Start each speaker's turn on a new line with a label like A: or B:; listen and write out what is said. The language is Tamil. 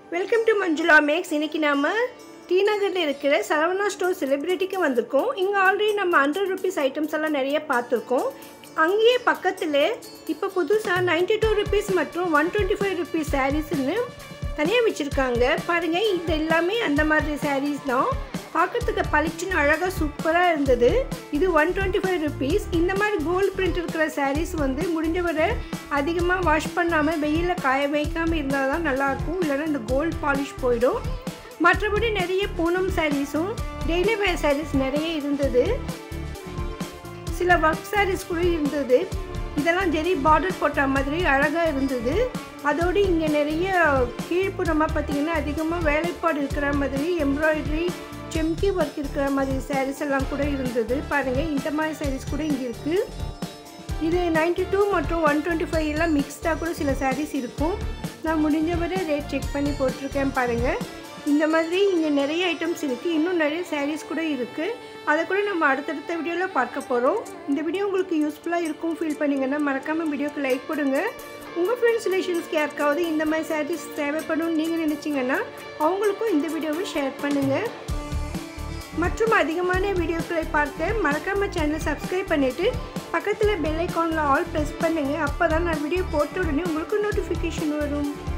A: வெல்கம் டு மஞ்சுளா மேக்ஸ் இன்னைக்கு நாம டி நகரில் இருக்கிற சரவணா ஸ்டோர் செலிப்ரிட்டிக்கு வந்திருக்கோம் இங்கே ஆல்ரெடி நம்ம ஹண்ட்ரட் ருபீஸ் ஐட்டம்ஸ் எல்லாம் நிறைய பார்த்துருக்கோம் அங்கேயே பக்கத்தில் இப்போ புதுசாக நைன்டி டூ ருபீஸ் மற்றும் ஒன் டுவெண்ட்டி ஃபைவ் ருபீஸ் சாரீஸ்னு தனியாக வச்சுருக்காங்க பாருங்கள் இது எல்லாமே அந்த மாதிரி சாரீஸ் தான் பார்க்கறதுக்கு பளிச்சுன்னு அழகாக சூப்பராக இருந்தது இது ஒன் டுவெண்ட்டி ஃபைவ் ருபீஸ் இந்த மாதிரி கோல்டு பிரிண்ட் இருக்கிற சாரீஸ் வந்து முடிஞ்ச வரை அதிகமாக வாஷ் பண்ணாமல் வெயிலில் காய வைக்காமல் இருந்தால் தான் நல்லாயிருக்கும் இல்லைன்னா இந்த கோல்டு பாலிஷ் போயிடும் மற்றபடி நிறைய பூனம் சாரீஸும் டெய்லி வேர் சாரீஸ் நிறைய இருந்தது சில ஒர்க் சாரீஸ் கூட இருந்தது இதெல்லாம் ஜெரி பார்டர் போட்ட மாதிரி அழகாக இருந்தது அதோடு இங்கே நிறைய கீழ்ப்புறமாக பார்த்தீங்கன்னா அதிகமாக வேலைப்பாடு இருக்கிற மாதிரி எம்ப்ராய்டரி செம்கி ஒர்க் இருக்கிற மாதிரி சாரீஸ் எல்லாம் கூட இருந்தது பாருங்கள் இந்த மாதிரி சாரீஸ் கூட இங்கே இருக்குது இது நைன்டி டூ மற்றும் ஒன் டுவெண்ட்டி ஃபைவ் எல்லாம் மிக்ஸ்டாக கூட சில சாரீஸ் இருக்கும் நான் முடிஞ்ச வரை ரேட் செக் பண்ணி போட்டிருக்கேன் பாருங்கள் இந்த மாதிரி இங்கே நிறைய ஐட்டம்ஸ் இருக்குது இன்னும் நிறைய சாரீஸ் கூட இருக்குது அதை கூட நம்ம அடுத்தடுத்த வீடியோவில் பார்க்க போகிறோம் இந்த வீடியோ உங்களுக்கு யூஸ்ஃபுல்லாக இருக்கும் ஃபீல் பண்ணிங்கன்னா மறக்காமல் வீடியோக்கு லைக் கொடுங்க உங்கள் ஃப்ரெண்ட்ஸ் ரிலேஷன்ஸ்க்கு யாருக்காவது இந்த மாதிரி சாரீஸ் தேவைப்படும் நீங்கள் நினச்சிங்கன்னா அவங்களுக்கும் இந்த வீடியோவை ஷேர் பண்ணுங்கள் மற்றும் அதிகமான வீடியோக்களை பார்க்க மறக்காமல் சேனலை சப்ஸ்கிரைப் பண்ணிவிட்டு பக்கத்தில் பெல் ஐக்கானில் ஆல் ப்ரெஸ் பண்ணுங்கள் அப்போ தான் நான் வீடியோ போட்ட உடனே உங்களுக்கு நோட்டிஃபிகேஷன் வரும்